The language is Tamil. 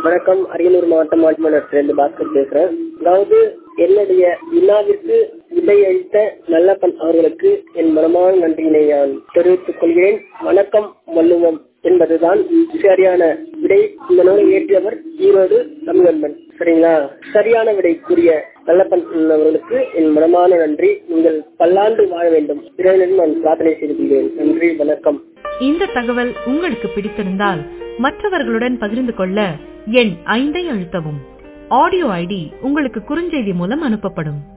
வணக்கம் அரியலூர் மாவட்டம் ஆட்மனத்திலிருந்து பாஸ்கர் பேசுறேன் அதாவது என்னுடைய வினாவிற்கு விடையளித்த நல்லப்பன் அவர்களுக்கு என் மனமான நன்றியினை நான் தெரிவித்துக் கொள்கிறேன் வணக்கம் வள்ளுவம் என்பதுதான் சரியான விடை இந்த நூலை இயற்றியவர் ஈரோடு தமிழன்பன் சரிங்களா சரியான விடை கூறிய நல்லப்பன் அவர்களுக்கு என் மனமான நன்றி நீங்கள் பல்லாண்டு வாழ வேண்டும் இறைவனிடம் நான் பிரார்த்தனை செய்து கொள்கிறேன் நன்றி வணக்கம் இந்த தகவல் உங்களுக்கு பிடித்திருந்தால் மற்றவர்களுடன் பகிர்ந்து கொள்ள எண் ஐந்தை அழுத்தவும் ஆடியோ ஐடி உங்களுக்கு குறுஞ்செய்தி மூலம் அனுப்பப்படும்